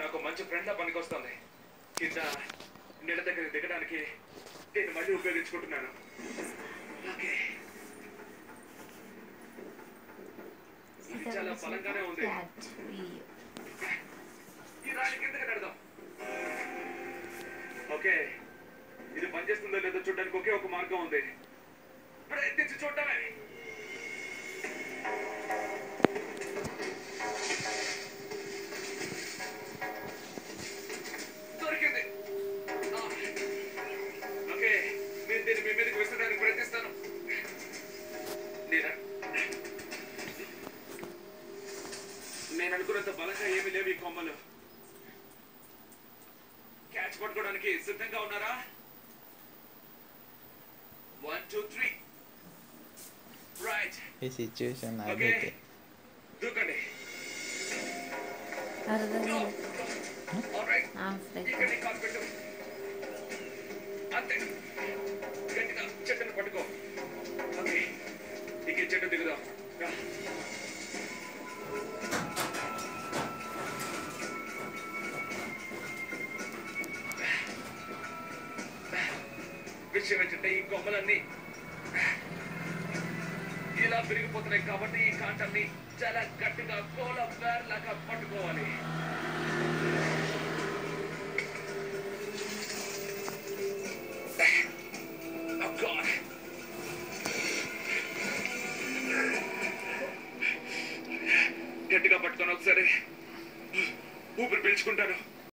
నాకు మంచి ఫ్రెండ్ లా పనికొస్తుంది కింద నీళ్ళ దగ్గర దిగడానికి నేను మళ్ళీ ఉపయోగించుకుంటున్నాను ఓకే ఇది చాలా బలంగానే ఉంది ఈ రాయి కిందకి నడదాం ఓకే ఇది పనిచేస్తుందో లేదో చూడడానికి ఒకే ఒక మార్గం ఉంది ప్రయత్నించి చూడటమే దొరికింది ఆ. ఓకే నేను దీన్ని మీ మీదకి విసరడానికి ప్రయత్నిస్తాను నేనా నేను అనుకున్నంత బలంగా ఏమీ లేవు ఈ కొమ్మలు క్యాచ్ పట్టుకోవడానికి సిద్ధంగా ఉన్నారా వన్ టూ త్రీ రైట్ ఈ సిచ్యువేషన్ ఓకే అదైతే దూకండి అర్థం కాలేదు. ఆల్రైట్ ఆ, ఫ్రెండ్. ఇక్కడ నీ కాలు పెట్టు అంతే గట్టిగా చెట్టును పట్టుకో ఓకే ఇక ఈ చెట్టు దిగుదాం రా. విషయం ఏంటంటే ఈ కొమ్మలన్నీ ఇలా పెరిగిపోతున్నాయి కాబట్టి ఈ కాంటాన్ని చాలా గట్టిగా కోల బేర్ లాగా పట్టుకోవాలి Oh God. గట్టిగా పట్టుకొని ఒకసారి ఊపిరి పీల్చుకుంటాను